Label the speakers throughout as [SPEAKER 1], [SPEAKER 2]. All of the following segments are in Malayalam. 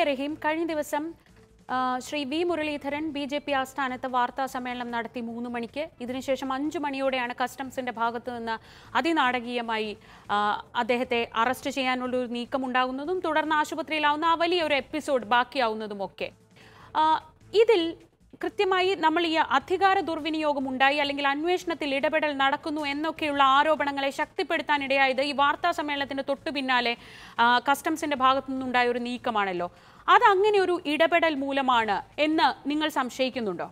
[SPEAKER 1] റഹീം കഴിഞ്ഞ ദിവസം ആ, Shri V Muraleedharan B J P ആസ്ഥാനത്ത് വാർത്താ സമ്മേളനം നടത്തി മൂന്ന് മണിക്ക് ഇതിനുശേഷം അഞ്ചു മണിയോടെയാണ് കസ്റ്റംസിന്റെ ഭാഗത്തു നിന്ന് അതിനാടകീയമായി ആ, അദ്ദേഹത്തെ അറസ്റ്റ് ചെയ്യാനുള്ള ഒരു നീക്കം ഉണ്ടാകുന്നതും തുടർന്ന് ആശുപത്രിയിലാവുന്ന ആ വലിയൊരു എപ്പിസോഡ് ബാക്കിയാവുന്നതും ഒക്കെ ആ, ഇതിൽ കൃത്യമായി നമ്മൾ ഈ അധികാര ദുർവിനിയോഗം ഉണ്ടായി അല്ലെങ്കിൽ അന്വേഷണത്തിൽ ഇടപെടൽ നടക്കുന്നു എന്നൊക്കെയുള്ള ആരോപണങ്ങളെ ശക്തിപ്പെടുത്താനിടയായത് ഈ വാർത്താ സമ്മേളനത്തിന്റെ തൊട്ടു പിന്നാലെ ആ, കസ്റ്റംസിന്റെ ഭാഗത്തു നിന്നുണ്ടായ ഒരു നീക്കമാണല്ലോ അത് അങ്ങനെ ഒരു ഇടപെടൽ മൂലമാണ് എന്ന് നിങ്ങൾ സംശയിക്കുന്നുണ്ടോ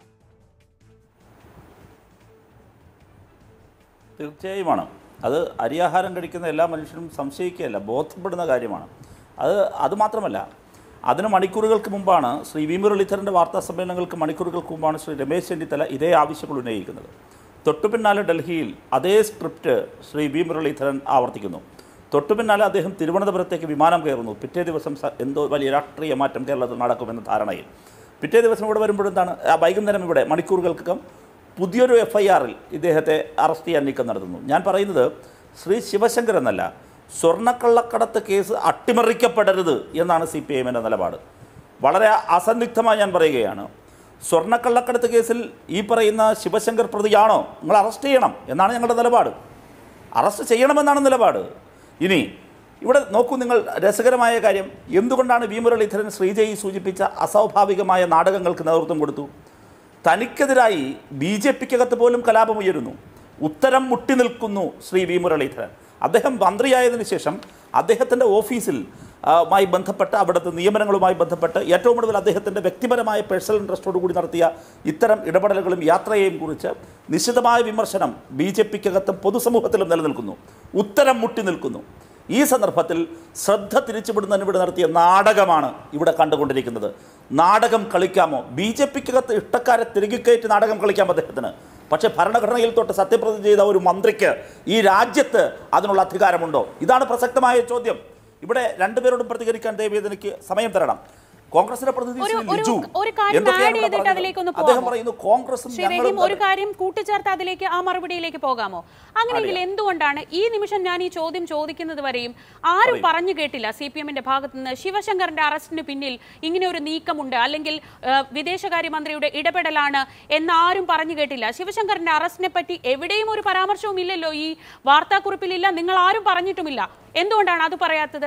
[SPEAKER 2] തീർച്ചയായുമാണ് അത് അരിയാഹാരം കഴിക്കുന്ന എല്ലാ മനുഷ്യരും സംശയിക്കുകയല്ല ബോധപ്പെടുന്ന കാര്യമാണ് അത് അത് മാത്രമല്ല അതിന് മണിക്കൂറുകൾക്ക് മുമ്പാണ് ശ്രീ വി മുരളീധരൻ്റെ വാർത്താ സമ്മേളനങ്ങൾക്ക് മണിക്കൂറുകൾക്ക് മുമ്പാണ് ശ്രീ രമേശ് ചെന്നിത്തല ഇതേ ആവശ്യങ്ങൾ ഉന്നയിക്കുന്നത് തൊട്ടു പിന്നാലെ ഡൽഹിയിൽ അതേ സ്ക്രിപ്റ്റ് ശ്രീ വി മുരളീധരൻ ആവർത്തിക്കുന്നു തൊട്ടു പിന്നാലെ അദ്ദേഹം തിരുവനന്തപുരത്തേക്ക് വിമാനം കയറുന്നു പിറ്റേ ദിവസം സ- എന്തോ വലിയ രാഷ്ട്രീയ മാറ്റം കേരളത്തിൽ നടക്കുമെന്ന ധാരണയിൽ പിറ്റേ ദിവസം ഇവിടെ വരുമ്പോഴെന്താണ് ആ വൈകുന്നേരം ഇവിടെ മണിക്കൂറുകൾക്കകം പുതിയൊരു എഫ് ഐ ആറിൽ ഇദ്ദേഹത്തെ അറസ്റ്റ് ചെയ്യാൻ നീക്കം നടത്തുന്നു ഞാൻ പറയുന്നത് ശ്രീ ശിവശങ്കർ എന്നല്ല സ്വർണ്ണക്കള്ളക്കടത്ത് കേസ് അട്ടിമറിക്കപ്പെടരുത് എന്നാണ് സി പി എമ്മിൻ്റെ നിലപാട് വളരെ അസന്നിഗ്ധമായി ഞാൻ പറയുകയാണ് സ്വർണ്ണക്കള്ളക്കടത്ത് കേസിൽ ഈ പറയുന്ന ശിവശങ്കർ പ്രതിയാണോ നിങ്ങൾ അറസ്റ്റ് ചെയ്യണം എന്നാണ് ഞങ്ങളുടെ നിലപാട് അറസ്റ്റ് ചെയ്യണമെന്നാണ് നിലപാട് ഇനി ഇവിടെ നോക്കൂ നിങ്ങൾ രസകരമായ കാര്യം എന്തുകൊണ്ടാണ് വി മുരളീധരൻ ശ്രീജയി സൂചിപ്പിച്ച അസ്വാഭാവികമായ നാടകങ്ങൾക്ക് നേതൃത്വം കൊടുത്തു തനിക്കെതിരായി ബി ജെ പിക്കകത്ത് പോലും കലാപം ഉയരുന്നു ഉത്തരം മുട്ടി നിൽക്കുന്നു ശ്രീ വി മുരളീധരൻ അദ്ദേഹം മന്ത്രിയായതിനു ശേഷം അദ്ദേഹത്തിൻ്റെ ഓഫീസിൽ ആ, മായി ബന്ധപ്പെട്ട് അവിടുത്തെ നിയമനങ്ങളുമായി ബന്ധപ്പെട്ട് ഏറ്റവും ഒടുവിൽ അദ്ദേഹത്തിൻ്റെ വ്യക്തിപരമായ പേഴ്സണൽ ഇൻട്രസ്റ്റോട് കൂടി നടത്തിയ ഇത്തരം ഇടപെടലുകളും യാത്രയെയും കുറിച്ച് നിശിതമായ വിമർശനം ബി ജെ പിക്കകത്തും പൊതുസമൂഹത്തിലും നിലനിൽക്കുന്നു ഉത്തരം മുട്ടി നിൽക്കുന്നു ഈ സന്ദർഭത്തിൽ ശ്രദ്ധ തിരിച്ചുവിടുന്നതിന് ഇവിടെ നടത്തിയ നാടകമാണ് ഇവിടെ കണ്ടുകൊണ്ടിരിക്കുന്നത് നാടകം കളിക്കാമോ ബി ജെ പിക്കകത്ത് ഇഷ്ടക്കാരെ തിരികെക്കയറ്റി നാടകം കളിക്കാം അദ്ദേഹത്തിന് പക്ഷേ ഭരണഘടനയിൽ തൊട്ട് സത്യപ്രതിജ്ഞ ചെയ്ത ഒരു മന്ത്രിക്ക് ഈ രാജ്യത്ത് അതിനുള്ള അധികാരമുണ്ടോ ഇതാണ് പ്രസക്തമായ ചോദ്യം ഇവിടെ രണ്ടുപേരോടും പ്രതികരിക്കാൻ ദയവേത് എനിക്ക് സമയം തരണം കോൺഗ്രസിന്റെ പ്രതിനിധി
[SPEAKER 1] ഒരു-
[SPEAKER 2] ശ്രീ
[SPEAKER 1] ഒരു-
[SPEAKER 2] ലിജു
[SPEAKER 1] ഒരു കാര്യം
[SPEAKER 2] എന്തൊക്കെയാണ്
[SPEAKER 1] add
[SPEAKER 2] ഇവിടെ
[SPEAKER 1] ചെയ്തിട്ട്
[SPEAKER 2] പറഞ്ഞത്?
[SPEAKER 1] അതിലേക്കൊന്ന്
[SPEAKER 2] അദ്ദേഹം
[SPEAKER 1] പോകാമോ?
[SPEAKER 2] പറയുന്നു കോൺഗ്രസും
[SPEAKER 1] ശ്രീ
[SPEAKER 2] ഞങ്ങളും
[SPEAKER 1] റഹീം ഒരു കാര്യം കൂട്ടിച്ചേർത്ത് അതിലേക്ക് ആ മറുപടിയിലേക്ക് പോകാമോ അങ്ങനെയെങ്കിൽ എന്തുകൊണ്ടാണ് ഈ നിമിഷം ഞാൻ ഈ ചോദ്യം ചോദിക്കുന്നത് വരെയും ആരും പറഞ്ഞു കേട്ടില്ല സി പി എമ്മിന്റെ ഭാഗത്തു നിന്ന് ശിവശങ്കറിന്റെ അറസ്റ്റിന് പിന്നിൽ ഇങ്ങനെ ഒരു നീക്കമുണ്ട് അല്ലെങ്കിൽ ആ, വിദേശകാര്യമന്ത്രിയുടെ ഇടപെടലാണ് എന്ന് ആരും പറഞ്ഞു കേട്ടില്ല ശിവശങ്കറിന്റെ അറസ്റ്റിനെ പറ്റി എവിടെയും ഒരു പരാമർശവും ഇല്ലല്ലോ ഈ വാർത്താക്കുറിപ്പിലില്ല നിങ്ങൾ ആരും പറഞ്ഞിട്ടുമില്ല എന്തുകൊണ്ടാണ് അത് പറയാത്തത്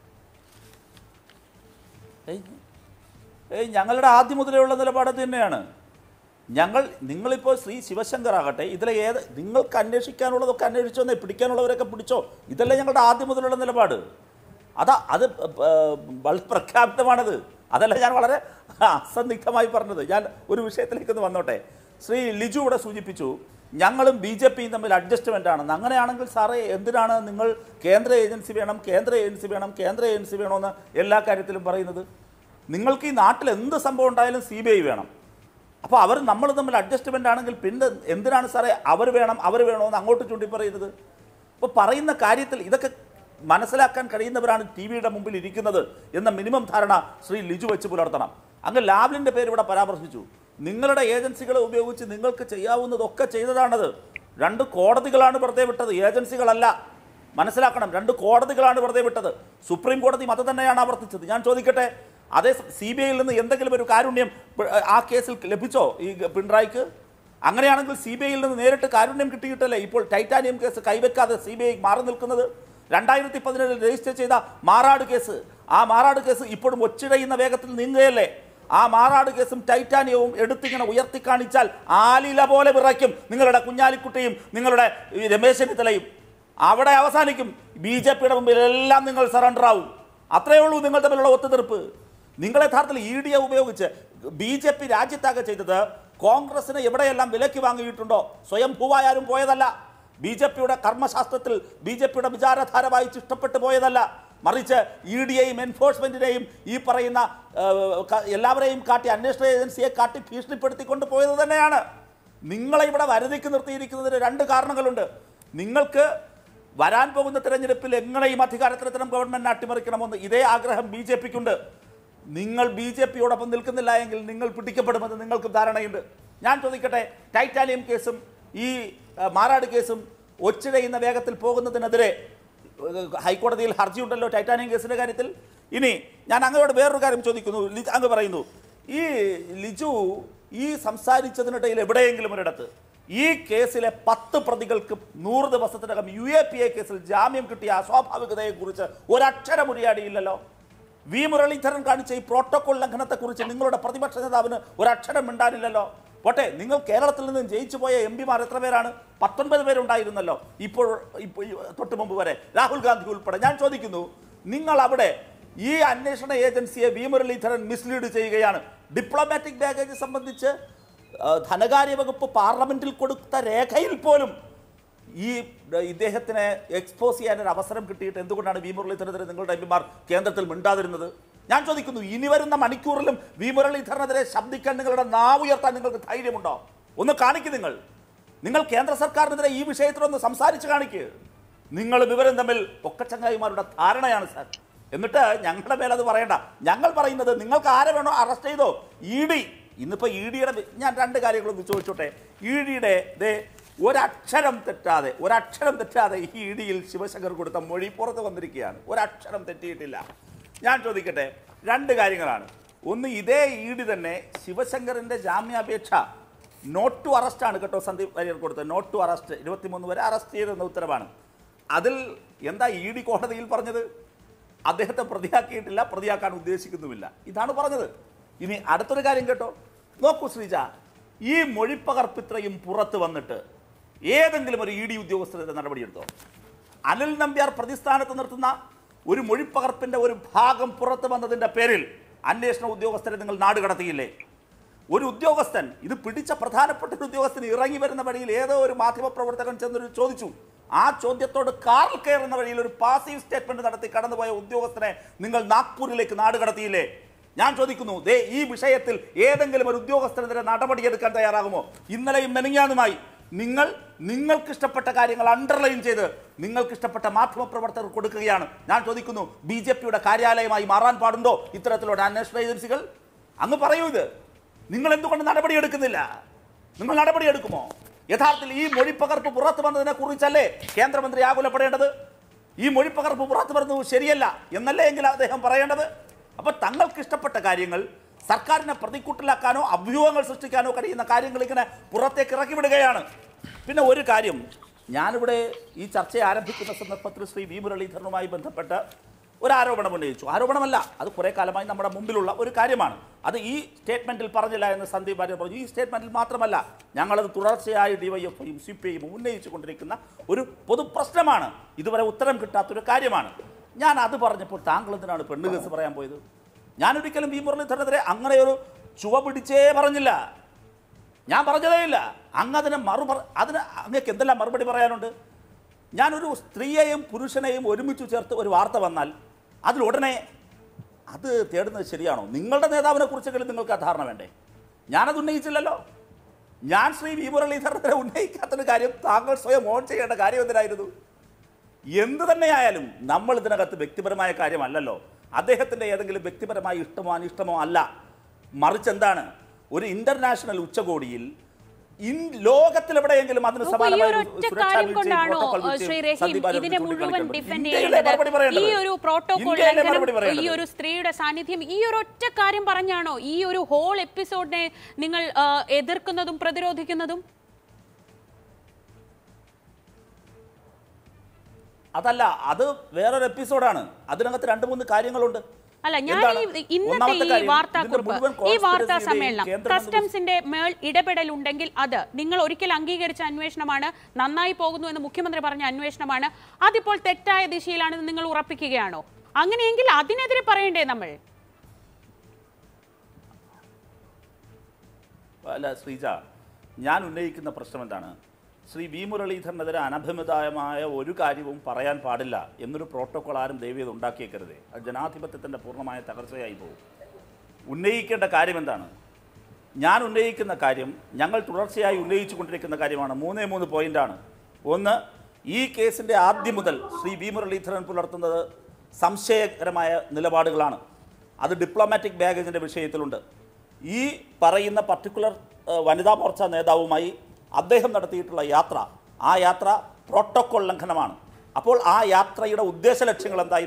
[SPEAKER 2] ഏയ് ഏയ് ഞങ്ങളുടെ ആദ്യം മുതലേ ഉള്ള നിലപാട് അത് തന്നെയാണ് ഞങ്ങൾ നിങ്ങളിപ്പോൾ ശ്രീ ശിവശങ്കർ ആകട്ടെ ഇതിലെ ഏത് നിങ്ങൾക്ക് അന്വേഷിക്കാനുള്ളതൊക്കെ അന്വേഷിച്ചോന്നേ പിടിക്കാനുള്ളവരൊക്കെ പിടിച്ചോ ഇതല്ലേ ഞങ്ങളുടെ ആദ്യം മുതലുള്ള നിലപാട് അതാ അത് വളരെ പ്രഖ്യാപിതമാണത് അതല്ല ഞാൻ വളരെ അസന്നിഗ്ധമായി പറഞ്ഞത് ഞാൻ ഒരു വിഷയത്തിലേക്ക് ഒന്ന് വന്നോട്ടെ ശ്രീ ലിജു ഇവിടെ സൂചിപ്പിച്ചു ഞങ്ങളും ബി ജെ പിയും തമ്മിൽ അഡ്ജസ്റ്റ്മെൻ്റ് ആണെന്ന് അങ്ങനെയാണെങ്കിൽ സാറേ എന്തിനാണ് നിങ്ങൾ കേന്ദ്ര ഏജൻസി വേണം കേന്ദ്ര ഏജൻസി വേണം കേന്ദ്ര ഏജൻസി വേണമെന്ന് എല്ലാ കാര്യത്തിലും പറയുന്നത് നിങ്ങൾക്ക് ഈ നാട്ടിൽ എന്ത് സംഭവം ഉണ്ടായാലും സി ബി ഐ വേണം അപ്പോൾ അവർ നമ്മൾ തമ്മിൽ അഡ്ജസ്റ്റ്മെൻ്റ് ആണെങ്കിൽ പിന്നെ എന്തിനാണ് സാറേ അവർ വേണം അവർ വേണമെന്ന് അങ്ങോട്ട് ചൂണ്ടി പറയുന്നത് അപ്പോൾ പറയുന്ന കാര്യത്തിൽ ഇതൊക്കെ മനസ്സിലാക്കാൻ കഴിയുന്നവരാണ് ടി വിയുടെ മുമ്പിൽ ഇരിക്കുന്നത് എന്ന മിനിമം ധാരണ ശ്രീ ലിജു വെച്ച് പുലർത്തണം അങ്ങ് ലാവ്ലിൻ്റെ പേര് ഇവിടെ പരാമർശിച്ചു നിങ്ങളുടെ ഏജൻസികളെ ഉപയോഗിച്ച് നിങ്ങൾക്ക് ചെയ്യാവുന്നതൊക്കെ ചെയ്തതാണത് രണ്ട് കോടതികളാണ് വെറുതെ വിട്ടത് ഏജൻസികളല്ല മനസ്സിലാക്കണം രണ്ട് കോടതികളാണ് വെറുതെ വിട്ടത് സുപ്രീം കോടതി അത് തന്നെയാണ് ആവർത്തിച്ചത് ഞാൻ ചോദിക്കട്ടെ അതേ സി ബി ഐയിൽ നിന്ന് എന്തെങ്കിലും ഒരു കാരുണ്യം പ്- ആ കേസിൽ ലഭിച്ചോ ഈ പിണറായിക്ക് അങ്ങനെയാണെങ്കിൽ സി ബി ഐയിൽ നിന്ന് നേരിട്ട് കാരുണ്യം കിട്ടിയിട്ടല്ലേ ഇപ്പോൾ ടൈറ്റാനിയം കേസ് കൈവെക്കാതെ സി ബി ഐ മാറി നിൽക്കുന്നത് രണ്ടായിരത്തി പതിനേഴിൽ രജിസ്റ്റർ ചെയ്ത മാറാട് കേസ് ആ മാറാട് കേസ് ഇപ്പോഴും ഒച്ചിടയുന്ന വേഗത്തിൽ നീങ്ങുകയല്ലേ ആ മാറാട് കേസും ടൈറ്റാനിയവും എടുത്തിങ്ങനെ ഉയർത്തി കാണിച്ചാൽ ആലില പോലെ വിറയ്ക്കും നിങ്ങളുടെ കുഞ്ഞാലിക്കുട്ടിയും നിങ്ങളുടെ ഈ രമേശ് ചെന്നിത്തലയും അവിടെ അവസാനിക്കും ബി ജെ പിയുടെ മുമ്പിൽ എല്ലാം നിങ്ങൾ സറണ്ടർ ആവും അത്രയേ ഉള്ളൂ നിങ്ങൾ തമ്മിലുള്ള ഒത്തുതീർപ്പ് നിങ്ങൾ യഥാർത്ഥത്തിൽ ഇ ഡി എ ഉപയോഗിച്ച് ബി ജെ പി രാജ്യത്താകെ ചെയ്തത് കോൺഗ്രസിനെ എവിടെയെല്ലാം വിലക്ക് വാങ്ങിയിട്ടുണ്ടോ സ്വയം ഭൂവായാലും പോയതല്ല ബി ജെ പിയുടെ കർമ്മശാസ്ത്രത്തിൽ ബി ജെ പിയുടെ വിചാരധാര വായിച്ച് ഇഷ്ടപ്പെട്ടു പോയതല്ല മറിച്ച് ഇ ഡിയെയും എൻഫോഴ്സ്മെന്റിനെയും ഈ പറയുന്ന ആ, ക- എല്ലാവരെയും കാട്ടി അന്വേഷണ ഏജൻസിയെ കാട്ടി ഭീഷണിപ്പെടുത്തിക്കൊണ്ട് പോയത് തന്നെയാണ് നിങ്ങളെ ഇവിടെ വരുതിക്ക് നിർത്തിയിരിക്കുന്നതിന് രണ്ട് കാരണങ്ങളുണ്ട് നിങ്ങൾക്ക് വരാൻ പോകുന്ന തെരഞ്ഞെടുപ്പിൽ എങ്ങനെയും അധികാരത്തിലെത്തണം ഗവൺമെന്റിനെ അട്ടിമറിക്കണമെന്ന് ഇതേ ആഗ്രഹം ബി ജെ പിക്കുണ്ട് നിങ്ങൾ ബി ജെ പിയോടൊപ്പം നിൽക്കുന്നില്ല എങ്കിൽ നിങ്ങൾ പിടിക്കപ്പെടുമെന്ന് നിങ്ങൾക്ക് ധാരണയുണ്ട് ഞാൻ ചോദിക്കട്ടെ ടൈറ്റാനിയം കേസും ഈ ആ, മാറാട് കേസും ഒച്ചിഴയുന്ന വേഗത്തിൽ പോകുന്നതിനെതിരെ ഏഹ്, ഹൈക്കോടതിയിൽ ഹർജിയുണ്ടല്ലോ ടൈറ്റാനിയം കേസിന്റെ കാര്യത്തിൽ ഇനി ഞാൻ അങ്ങയോട് വേറൊരു കാര്യം ചോദിക്കുന്നു ലി- അങ്ങ് പറയുന്നു ഈ ലിജു ഈ സംസാരിച്ചതിനിടയിൽ എവിടെയെങ്കിലും ഒരിടത്ത് ഈ കേസിലെ പത്ത് പ്രതികൾക്ക് നൂറ് ദിവസത്തിനകം യു എ പി എ കേസിൽ ജാമ്യം കിട്ടിയ അസ്വാഭാവികതയെക്കുറിച്ച് ഒരക്ഷരം ഉരിയാടിയില്ലല്ലോ വി മുരളീധരൻ കാണിച്ച ഈ പ്രോട്ടോകോൾ ലംഘനത്തെക്കുറിച്ച് നിങ്ങളുടെ പ്രതിപക്ഷ നേതാവിന് ഒരക്ഷരം മിണ്ടാനില്ലല്ലോ പോട്ടെ നിങ്ങൾ കേരളത്തിൽ നിന്ന് ജയിച്ചു പോയ എം പിമാർ എത്ര പേരാണ് പത്തൊൻപത് പേരുണ്ടായിരുന്നല്ലോ ഇപ്പോൾ ഇപ്പോൾ ഈ തൊട്ട് മുമ്പ് വരെ രാഹുൽ ഗാന്ധി ഉൾപ്പെടെ ഞാൻ ചോദിക്കുന്നു നിങ്ങൾ അവിടെ ഈ അന്വേഷണ ഏജൻസിയെ വി മുരളീധരൻ മിസ്ലീഡ് ചെയ്യുകയാണ് ഡിപ്ലോമാറ്റിക് ബാഗേജ് സംബന്ധിച്ച് ആ, ധനകാര്യ വകുപ്പ് പാർലമെന്റിൽ കൊടുത്ത രേഖയിൽ പോലും ഈ ഡ- ഇദ്ദേഹത്തിനെ എക്സ്പോസ് ചെയ്യാൻ ഒരു അവസരം കിട്ടിയിട്ട് എന്തുകൊണ്ടാണ് വി മുരളീധരനെതിരെ നിങ്ങളുടെ എം പിമാർ കേന്ദ്രത്തിൽ മിണ്ടാതിരുന്നത് ഞാൻ ചോദിക്കുന്നു ഇനി വരുന്ന മണിക്കൂറിലും വി മുരളീധരനെതിരെ ശബ്ദിക്കാൻ നിങ്ങളുടെ നാവ് ഉയർത്താൻ നിങ്ങൾക്ക് ധൈര്യമുണ്ടോ ഒന്ന് കാണിക്കു നിങ്ങൾ നിങ്ങൾ കേന്ദ്ര സർക്കാരിനെതിരെ ഈ വിഷയത്തിലൊന്ന് സംസാരിച്ച് കാണിക്കുക നിങ്ങൾ വിവരം തമ്മിൽ ഒക്കച്ചങ്ങായിമാരുടെ ധാരണയാണ് സാർ എന്നിട്ട് ഞങ്ങളുടെ മേലത് പറയണ്ട ഞങ്ങൾ പറയുന്നത് നിങ്ങൾക്ക് ആരെ വേണോ അറസ്റ്റ് ചെയ്തോ ഇ ഡി ഇന്നിപ്പോൾ ഇ ഡിയുടെ ഞാൻ രണ്ട് കാര്യങ്ങളൊന്ന് ചോദിച്ചോട്ടെ ഇ ഡിയുടെ ദേ ഒരക്ഷരം തെറ്റാതെ ഒരക്ഷരം തെറ്റാതെ ഈ ഇ ഡിയിൽ ശിവശങ്കർ കൊടുത്ത മൊഴി പുറത്ത് വന്നിരിക്കുകയാണ് ഒരക്ഷരം തെറ്റിയിട്ടില്ല ഞാൻ ചോദിക്കട്ടെ രണ്ട് കാര്യങ്ങളാണ് ഒന്ന് ഇതേ ഇ ഡി തന്നെ ശിവശങ്കറിൻ്റെ ജാമ്യാപേക്ഷ നോട്ട് ടു അറസ്റ്റാണ് കേട്ടോ സന്ദീപ് വാര്യർ കൊടുത്തത് നോട്ട് ടു അറസ്റ്റ് ഇരുപത്തിമൂന്ന് വരെ അറസ്റ്റ് ചെയ്തെന്ന ഉത്തരവാണ് അതിൽ എന്താ ഇ ഡി കോടതിയിൽ പറഞ്ഞത് അദ്ദേഹത്തെ പ്രതിയാക്കിയിട്ടില്ല പ്രതിയാക്കാൻ ഉദ്ദേശിക്കുന്നുമില്ല ഇതാണ് പറഞ്ഞത് ഇനി അടുത്തൊരു കാര്യം കേട്ടോ നോക്കൂ ശ്രീജ ഈ മൊഴിപ്പകർപ്പ് ഇത്രയും പുറത്ത് വന്നിട്ട് ഏതെങ്കിലും ഒരു ഇ ഡി ഉദ്യോഗസ്ഥരുടെ നടപടിയെടുത്തോ അനിൽ നമ്പ്യാർ പ്രതിസ്ഥാനത്ത് നിർത്തുന്ന ഒരു മൊഴിപ്പകർപ്പിന്റെ ഒരു ഭാഗം പുറത്ത് വന്നതിന്റെ പേരിൽ അന്വേഷണ ഉദ്യോഗസ്ഥരെ നിങ്ങൾ നാട് കടത്തിയില്ലേ ഒരു ഉദ്യോഗസ്ഥൻ ഇത് പിടിച്ച പ്രധാനപ്പെട്ട ഒരു ഉദ്യോഗസ്ഥൻ ഇറങ്ങി വരുന്ന വഴിയിൽ ഏതോ ഒരു മാധ്യമപ്രവർത്തകൻ ചെന്നൊരു ചോദിച്ചു ആ ചോദ്യത്തോട് കാറിൽ കയറുന്ന വഴിയിൽ ഒരു പാസീവ് സ്റ്റേറ്റ്മെന്റ് നടത്തി കടന്നുപോയ ഉദ്യോഗസ്ഥനെ നിങ്ങൾ നാഗ്പൂരിലേക്ക് നാട് കടത്തിയില്ലേ ഞാൻ ചോദിക്കുന്നു ദേ ഈ വിഷയത്തിൽ ഏതെങ്കിലും ഒരു ഉദ്യോഗസ്ഥനെതിരെ നടപടിയെടുക്കാൻ തയ്യാറാകുമോ ഇന്നലെയും മെനങ്ങാനുമായി നിങ്ങൾ നിങ്ങൾക്ക് ഇഷ്ടപ്പെട്ട കാര്യങ്ങൾ അണ്ടർലൈൻ ചെയ്ത് നിങ്ങൾക്ക് ഇഷ്ടപ്പെട്ട മാധ്യമപ്രവർത്തകർ കൊടുക്കുകയാണ് ഞാൻ ചോദിക്കുന്നു ബി ജെ പിയുടെ കാര്യാലയമായി മാറാൻ പാടുണ്ടോ ഇത്തരത്തിലുള്ള അന്വേഷണ ഏജൻസികൾ അങ്ങ് പറയൂ ഇത് നിങ്ങൾ എന്തുകൊണ്ട് നടപടിയെടുക്കുന്നില്ല നിങ്ങൾ നടപടിയെടുക്കുമോ യഥാർത്ഥത്തിൽ ഈ മൊഴിപ്പകർപ്പ് പുറത്തു വന്നതിനെ കുറിച്ചല്ലേ കേന്ദ്രമന്ത്രി ആകുലപ്പെടേണ്ടത് ഈ മൊഴിപ്പകർപ്പ് പുറത്തു വരുന്നത് ശരിയല്ല എന്നല്ലേ എങ്കിൽ അദ്ദേഹം പറയേണ്ടത് അപ്പൊ തങ്ങൾക്ക് ഇഷ്ടപ്പെട്ട കാര്യങ്ങൾ സർക്കാരിനെ പ്രതിക്കൂട്ടിലാക്കാനോ അഭ്യൂഹങ്ങൾ സൃഷ്ടിക്കാനോ കഴിയുന്ന കാര്യങ്ങൾ ഇങ്ങനെ പുറത്തേക്ക് ഇറക്കി വിടുകയാണ് പിന്നെ ഒരു കാര്യം ഞാനിവിടെ ഈ ചർച്ച ആരംഭിക്കുന്ന സന്ദർഭത്തിൽ ശ്രീ വി മുരളീധരനുമായി ബന്ധപ്പെട്ട് ഒരു ആരോപണം ഉന്നയിച്ചു ആരോപണമല്ല അത് കുറെ കാലമായി നമ്മുടെ മുമ്പിലുള്ള ഒരു കാര്യമാണ് അത് ഈ സ്റ്റേറ്റ്മെന്റിൽ പറഞ്ഞില്ല എന്ന് സന്ദീപ് വാര്യർ പറഞ്ഞു ഈ സ്റ്റേറ്റ്മെന്റിൽ മാത്രമല്ല ഞങ്ങളത് തുടർച്ചയായി ഡിവൈഎഫ്ഐയും സി പി ഐയും ഉന്നയിച്ചു കൊണ്ടിരിക്കുന്ന ഒരു പൊതു പ്രശ്നമാണ് ഇതുവരെ ഉത്തരം കിട്ടാത്തൊരു കാര്യമാണ് ഞാൻ അത് പറഞ്ഞപ്പോൾ താങ്കൾ എന്തിനാണ് പെണ്ണ് കേസ് പറയാൻ പോയത് ഞാനൊരിക്കലും വി മുരളീധരനെതിരെ അങ്ങനെ ഒരു ചുവ പിടിച്ചേ പറഞ്ഞില്ല ഞാൻ പറഞ്ഞതേ ഇല്ല അങ്ങ് അതിന് മറു അതിന് അങ്ങക്ക് എന്തെല്ലാം മറുപടി പറയാനുണ്ട് ഞാനൊരു സ്ത്രീയെയും പുരുഷനെയും ഒരുമിച്ച് ചേർത്ത് ഒരു വാർത്ത വന്നാൽ അതിൽ ഉടനെ അത് തേടുന്നത് ശരിയാണോ നിങ്ങളുടെ നേതാവിനെ കുറിച്ചെങ്കിലും നിങ്ങൾക്ക് ആ ധാരണ വേണ്ടേ ഞാനത് ഉന്നയിച്ചില്ലല്ലോ ഞാൻ ശ്രീ വി മുരളീധരനെ ഉന്നയിക്കാത്തൊരു കാര്യം താങ്കൾ സ്വയം ഓൺ ചെയ്യേണ്ട കാര്യം എന്തിനായിരുന്നു എന്ത് തന്നെയായാലും നമ്മൾ ഇതിനകത്ത് വ്യക്തിപരമായ കാര്യമല്ലല്ലോ അദ്ദേഹത്തിൻ്റെ ഏതെങ്കിലും വ്യക്തിപരമായ ഇഷ്ടമോ അനിഷ്ടമോ അല്ല മറിച്ച് എന്താണ് ഒരു ഇന്റർനാഷണൽ ഉച്ചകോടിയിൽ ഇൻ ലോകത്തിൽ എവിടെയെങ്കിലും അതിന്
[SPEAKER 1] നോക്കൂ, ഈ
[SPEAKER 2] സമാനമായ
[SPEAKER 1] ഒരു
[SPEAKER 2] ഒരു
[SPEAKER 1] ഒറ്റ
[SPEAKER 2] സുരക്ഷാ
[SPEAKER 1] കാര്യം
[SPEAKER 2] വീഴ്ചയും
[SPEAKER 1] കൊണ്ടാണോ
[SPEAKER 2] protocol
[SPEAKER 1] ഏഹ്,
[SPEAKER 2] വീഴ്ചയും
[SPEAKER 1] ശ്രീ റഹീം
[SPEAKER 2] സന്ദീപ് ബാലൻ
[SPEAKER 1] ഇതിനെ മുഴുവൻ
[SPEAKER 2] ചൂണ്ടിക്കാണിക്കുന്നത്?
[SPEAKER 1] ഡിഫെൻഡ്
[SPEAKER 2] ഇന്ത്യയിലെ മറുപടി
[SPEAKER 1] ചെയ്യേണ്ടത് ഈ
[SPEAKER 2] പറയേണ്ടത്.
[SPEAKER 1] ഒരു പ്രോട്ടോകോൾ
[SPEAKER 2] ഇന്ത്യയിലെ
[SPEAKER 1] ലംഘനം
[SPEAKER 2] മറുപടി
[SPEAKER 1] ഈ
[SPEAKER 2] പറയേണ്ടത്.
[SPEAKER 1] ഒരു സ്ത്രീയുടെ സാന്നിധ്യം ഈ ഒരു ഒറ്റ കാര്യം പറഞ്ഞാണോ ഈ ഒരു ഹോൾ എപ്പിസോഡിനെ നിങ്ങൾ ആ, എതിർക്കുന്നതും പ്രതിരോധിക്കുന്നതും
[SPEAKER 2] അതല്ല അത് വേറൊരു എപ്പിസോഡാണ് അതിനകത്ത് രണ്ട് മൂന്ന് കാര്യങ്ങളുണ്ട്
[SPEAKER 1] അല്ല ഞാൻ
[SPEAKER 2] എന്താണ്?
[SPEAKER 1] ഈ ഇന്നത്തെ
[SPEAKER 2] ഒന്നാമത്തെ
[SPEAKER 1] ഈ
[SPEAKER 2] കാര്യം,
[SPEAKER 1] വാർത്താക്കുറിപ്പ്
[SPEAKER 2] ഇതിന്റെ മുഴുവൻ
[SPEAKER 1] ഈ വാർത്താ
[SPEAKER 2] conspiracy-യുടെയും
[SPEAKER 1] സമ്മേളനം
[SPEAKER 2] കേന്ദ്ര
[SPEAKER 1] കസ്റ്റംസിന്റെ മേൽ ഇടപെടൽ ഉണ്ടെങ്കിൽ അത് നിങ്ങൾ ഒരിക്കൽ അംഗീകരിച്ച അന്വേഷണമാണ് നന്നായി പോകുന്നു എന്ന് മുഖ്യമന്ത്രി പറഞ്ഞ അന്വേഷണമാണ് അതിപ്പോൾ തെറ്റായ ദിശയിലാണെന്ന് നിങ്ങൾ ഉറപ്പിക്കുകയാണോ അങ്ങനെയെങ്കിൽ അതിനെതിരെ പറയണ്ടേ നമ്മൾ
[SPEAKER 2] അല്ല ശ്രീജ ഞാൻ ഉന്നയിക്കുന്ന പ്രശ്നം എന്താണ് ശ്രീ വി മുരളീധരനെതിരെ അനഭിമിതമായ ഒരു കാര്യവും പറയാൻ പാടില്ല എന്നൊരു പ്രോട്ടോകോൾ ആരും ദൈവീത് ഉണ്ടാക്കിയേക്കരുതേ അത് ജനാധിപത്യത്തിൻ്റെ പൂർണ്ണമായ തകർച്ചയായി പോകും ഉന്നയിക്കേണ്ട കാര്യം എന്താണ് ഞാൻ ഉന്നയിക്കുന്ന കാര്യം ഞങ്ങൾ തുടർച്ചയായി ഉന്നയിച്ചു കൊണ്ടിരിക്കുന്ന കാര്യമാണ് മൂന്നേ മൂന്ന് പോയിന്റാണ് ഒന്ന് ഈ കേസിൻ്റെ ആദ്യം മുതൽ ശ്രീ വി മുരളീധരൻ പുലർത്തുന്നത് സംശയകരമായ നിലപാടുകളാണ് അത് ഡിപ്ലോമാറ്റിക് ബാഗേജിൻ്റെ വിഷയത്തിലുണ്ട് ഈ പറയുന്ന പർട്ടിക്കുലർ ഏഹ്, വനിതാ മോർച്ച നേതാവുമായി അദ്ദേഹം നടത്തിയിട്ടുള്ള യാത്ര ആ യാത്ര പ്രോട്ടോകോൾ ലംഘനമാണ് അപ്പോൾ ആ യാത്രയുടെ ഉദ്ദേശ ലക്ഷ്യങ്ങൾ എന്തായിരുന്നു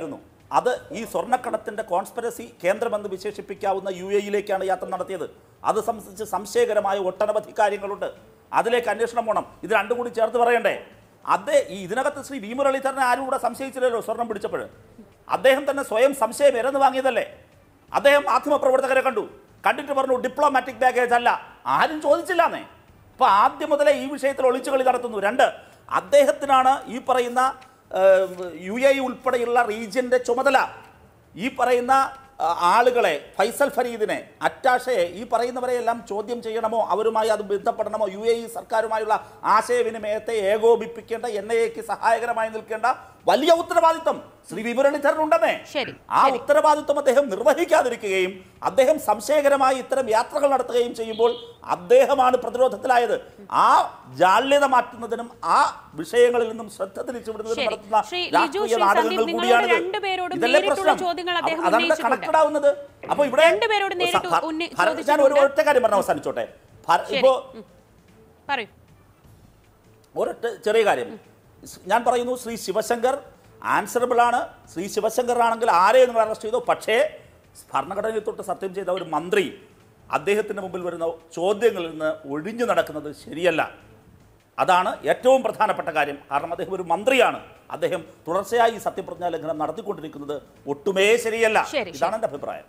[SPEAKER 2] അത് ഈ സ്വർണ്ണക്കടത്തിന്റെ കോൺസ്പിരസി കേന്ദ്രമെന്ന് വിശേഷിപ്പിക്കാവുന്ന യു എയിലേക്കാണ് യാത്ര നടത്തിയത് അത് സംബന്ധിച്ച് സംശയകരമായ ഒട്ടനവധി കാര്യങ്ങളുണ്ട് അതിലേക്ക് അന്വേഷണം പോകണം ഇത് രണ്ടും കൂടി ചേർത്ത് പറയണ്ടേ അതേ ഈ ഇതിനകത്ത് ശ്രീ വി മുരളീധരനെ ആരും കൂടെ സംശയിച്ചില്ലല്ലോ സ്വർണം പിടിച്ചപ്പോൾ അദ്ദേഹം തന്നെ സ്വയം സംശയം ഇരന്ന് വാങ്ങിയതല്ലേ അദ്ദേഹം മാധ്യമപ്രവർത്തകരെ കണ്ടു കണ്ടിട്ട് പറഞ്ഞു ഡിപ്ലോമാറ്റിക് ബാഗേജ് അല്ല ആരും ചോദിച്ചില്ലാന്നേ അപ്പൊ ആദ്യം മുതലേ ഈ വിഷയത്തിൽ ഒളിച്ചു കളി നടത്തുന്നു രണ്ട് അദ്ദേഹത്തിനാണ് ഈ പറയുന്ന യു എ ഉൾപ്പെടെയുള്ള റീജിയന്റെ ചുമതല ഈ പറയുന്ന ആ, ആളുകളെ ഫൈസൽ ഫരീദിനെ അറ്റാഷയെ ഈ പറയുന്നവരെയെല്ലാം ചോദ്യം ചെയ്യണമോ അവരുമായി അത് ബന്ധപ്പെടണമോ യു എ ഇ സർക്കാരുമായുള്ള ആശയവിനിമയത്തെ ഏകോപിപ്പിക്കേണ്ട എൻ ഐ എക്ക് സഹായകരമായി നിൽക്കേണ്ട വലിയ ഉത്തരവാദിത്വം ശ്രീ വിമുരളീധരൻ ഉണ്ടെന്നേ
[SPEAKER 1] ശരി,
[SPEAKER 2] ആ ഉത്തരവാദിത്വം അദ്ദേഹം നിർവഹിക്കാതിരിക്കുകയും അദ്ദേഹം സംശയകരമായി ഇത്തരം യാത്രകൾ നടത്തുകയും ചെയ്യുമ്പോൾ അദ്ദേഹമാണ് പ്രതിരോധത്തിലായത് ആ ജാള്യത മാറ്റുന്നതിനും ആ വിഷയങ്ങളിൽ നിന്നും ശ്രദ്ധ തിരിച്ചുവിടുന്നതിനും
[SPEAKER 1] ശരി.
[SPEAKER 2] നടത്തുന്ന
[SPEAKER 1] ശ്രീ ലിജു,
[SPEAKER 2] രാഷ്ട്രീയ
[SPEAKER 1] ശ്രീ
[SPEAKER 2] നാടകങ്ങൾ
[SPEAKER 1] സന്ദീപ്, നിങ്ങളോട്
[SPEAKER 2] കൂടിയാണിത്
[SPEAKER 1] രണ്ടുപേരോടും
[SPEAKER 2] ഇതല്ലേ
[SPEAKER 1] നേരിട്ടുള്ള
[SPEAKER 2] പ്രശ്നം
[SPEAKER 1] ചോദ്യങ്ങൾ അദ്ദേഹം
[SPEAKER 2] അതാണ്
[SPEAKER 1] ഉന്നയിച്ചിട്ടുണ്ട്.
[SPEAKER 2] കണക്റ്റഡ് ആവുന്നത് അപ്പൊ ഇവിടെ
[SPEAKER 1] രണ്ടുപേരോട് നേരിട്ട്
[SPEAKER 2] ഭ-
[SPEAKER 1] ഉന്നി-
[SPEAKER 2] ഭര- ഞാൻ ഒരു
[SPEAKER 1] ചോദിച്ചിട്ടുണ്ട്.
[SPEAKER 2] ഒറ്റ കാര്യം പറഞ്ഞ അവസാനിച്ചോട്ടെ ഭര-
[SPEAKER 1] ശരി.
[SPEAKER 2] ഇപ്പോ
[SPEAKER 1] ഉം. പറയൂ
[SPEAKER 2] ഒരൊറ്റ ചെറിയ കാര്യം ഞാൻ പറയുന്നു ശ്രീ ശിവശങ്കർ ആൻസറബിൾ ആണ് ശ്രീ ശിവശങ്കർ ആണെങ്കിൽ ആരെയും നിങ്ങൾ അറസ്റ്റ് ചെയ്തോ പക്ഷേ ഭരണഘടനയിൽ തൊട്ട് സത്യം ചെയ്ത ഒരു മന്ത്രി അദ്ദേഹത്തിന് മുമ്പിൽ വരുന്ന ചോദ്യങ്ങളിൽ നിന്ന് ഒഴിഞ്ഞു നടക്കുന്നത് ശരിയല്ല അതാണ് ഏറ്റവും പ്രധാനപ്പെട്ട കാര്യം കാരണം അദ്ദേഹം ഒരു മന്ത്രിയാണ് അദ്ദേഹം തുടർച്ചയായി ഈ സത്യപ്രതിജ്ഞാ ലംഘനം നടത്തിക്കൊണ്ടിരിക്കുന്നത് ഒട്ടുമേ ശരിയല്ല
[SPEAKER 1] ശരി, ശരി.
[SPEAKER 2] ഇതാണ് എൻ്റെ അഭിപ്രായം